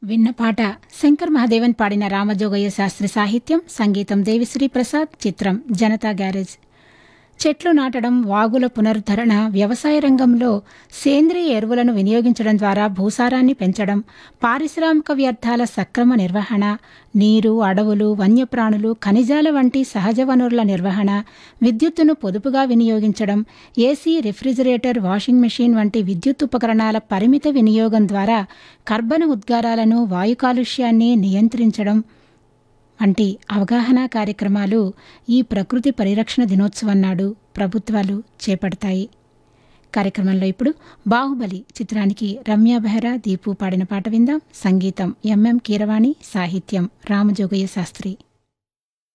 విన్న పాట శంకర్ మహాదేవన్ పాడిన రామజోగయ్య శాస్త్రి సాహిత్యం సంగీతం దేవిశ్రీ ప్రసాద్ చిత్రం జనతా గ్యారేజ్ చెట్లు నాటడం వాగుల పునరుద్ధరణ వ్యవసాయ రంగంలో సేంద్రియ ఎరువులను వినియోగించడం ద్వారా భూసారాన్ని పెంచడం పారిశ్రామిక వ్యర్థాల సక్రమ నిర్వహణ నీరు అడవులు వన్యప్రాణులు ఖనిజాల వంటి సహజ వనరుల నిర్వహణ విద్యుత్తును పొదుపుగా వినియోగించడం ఏసీ రిఫ్రిజిరేటర్ వాషింగ్ మెషీన్ వంటి విద్యుత్ ఉపకరణాల పరిమిత వినియోగం ద్వారా కర్బన ఉద్గారాలను వాయు కాలుష్యాన్ని నియంత్రించడం వంటి అవగాహన కార్యక్రమాలు ఈ ప్రకృతి పరిరక్షణ దినోత్సవం నాడు ప్రభుత్వాలు చేపడతాయి కార్యక్రమంలో ఇప్పుడు బాహుబలి చిత్రానికి రమ్య బెహ్రా దీపు పాడిన పాట విందాం సంగీతం ఎంఎం కీరవాణి సాహిత్యం రామజోగయ్య శాస్త్రి